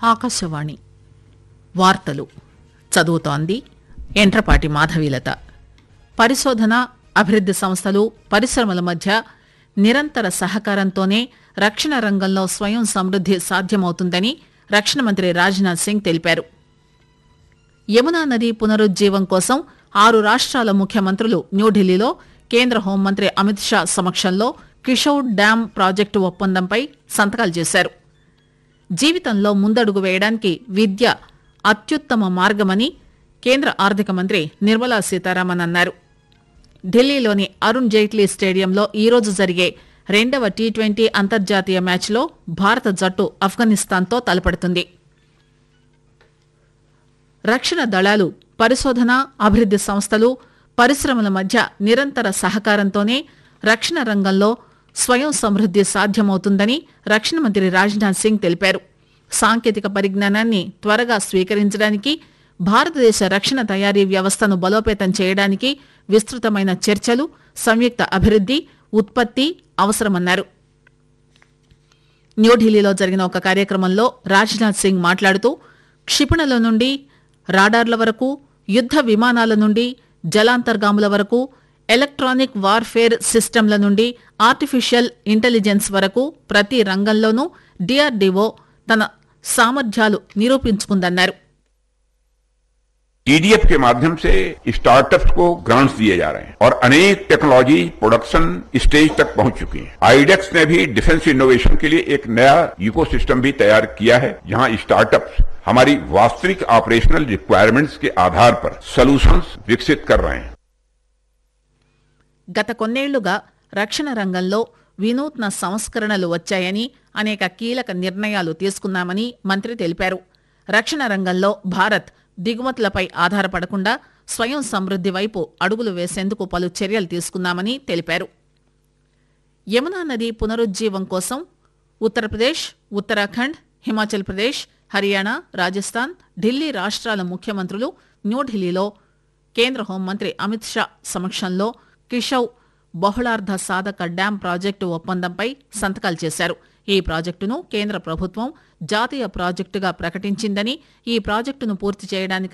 ఆకాశవాణి వార్తలు చదువుతోంది ఎంట్రపాటి మాధవీలత పరిశోధన అభివృద్ది సంస్థలు పరిశ్రమల మధ్య నిరంతర సహకారంతోనే రక్షణ రంగంలో స్వయం సమృద్ది సాధ్యమవుతుందని రక్షణ మంత్రి రాజ్నాథ్ సింగ్ తెలిపారు యమునా నది పునరుజ్జీవం కోసం ఆరు రాష్ట్రాల ముఖ్యమంత్రులు న్యూఢిల్లీలో కేంద్ర హోంమంత్రి అమిత్ షా సమక్షంలో కిషౌర్ డ్యాం ప్రాజెక్టు ఒప్పందంపై సంతకాలు చేశారు జీవితంలో ముందడుగు వేయడానికి విద్య అత్యుత్తమ మార్గమని కేంద్ర ఆర్థిక మంత్రి నిర్మలా సీతారామన్ అన్నారు ఢిల్లీలోని అరుణ్ జైట్లీ స్టేడియంలో ఈరోజు జరిగే రెండవ టీ ట్వంటీ అంతర్జాతీయ మ్యాచ్లో భారత జట్టు ఆఫ్ఘనిస్తాన్తో తలపడుతుంది రక్షణ దళాలు పరిశోధన అభివృద్ది సంస్థలు పరిశ్రమల మధ్య నిరంతర సహకారంతోనే రక్షణ రంగంలో స్వయం సమృద్ది సాధ్యమవుతుందని రక్షణ మంత్రి రాజ్నాథ్ సింగ్ తెలిపారు సాంకేతిక పరిజ్ఞానాన్ని త్వరగా స్వీకరించడానికి భారతదేశ రక్షణ తయారీ వ్యవస్థను బలోపేతం చేయడానికి విస్తృతమైన చర్చలు సంయుక్త అభివృద్ది ఉత్పత్తి అవసరమన్నారు న్యూఢిల్లీలో జరిగిన ఒక కార్యక్రమంలో రాజ్నాథ్ సింగ్ మాట్లాడుతూ క్షిపణుల నుండి రాడార్ల వరకు యుద్ద విమానాల నుండి జలాంతర్గాముల వరకు ఎలక్ట్రానిక్ వార్ఫేర్ సిస్టంల నుండి ఆర్టిఫిషియల్ ఇంటెలిజెన్స్ వరకు ప్రతి రంగంలోనూ డిఆర్డీఓ తన సామర్థ్యాలు నిరూపించుకుందన్నారు टीडीएफ के माध्यम से स्टार्टअप्स को ग्रांट्स दिए जा रहे हैं और अनेक टेक्नोलॉजी प्रोडक्शन स्टेज तक पहुंच चुकी है आईडेक्स ने भी डिफेंस इनोवेशन के लिए एक नया इकोसिस्टम भी तैयार किया है जहां स्टार्टअप्स हमारी वास्तविक ऑपरेशनल रिक्वायरमेंट्स के आधार पर सॉल्यूशंस विकसित कर रहे हैं గత కొన్నేళ్లుగా రక్షణ రంగంలో వినూత్న సంస్కరణలు వచ్చాయని అనేక కీలక నిర్ణయాలు తీసుకున్నామని మంత్రి తెలిపారు రక్షణ రంగంలో భారత్ దిగుమతులపై ఆధారపడకుండా స్వయం సమృద్ది వైపు అడుగులు వేసేందుకు పలు చర్యలు తీసుకున్నామని తెలిపారు యమునా నది పునరుజ్జీవం కోసం ఉత్తరప్రదేశ్ ఉత్తరాఖండ్ హిమాచల్ ప్రదేశ్ హర్యానా రాజస్థాన్ ఢిల్లీ రాష్ట్రాల ముఖ్యమంత్రులు న్యూఢిల్లీలో కేంద్ర హోంమంత్రి అమిత్ షా సమక్షంలో కిషౌ బహుళార్ధ సాధక డ్యాం ప్రాజెక్టు ఒప్పందంపై సంతకాలు చేశారు ఈ ప్రాజెక్టును కేంద్ర ప్రభుత్వం జాతీయ ప్రాజెక్టుగా ప్రకటించిందని ఈ ప్రాజెక్టును పూర్తి చేయడానికి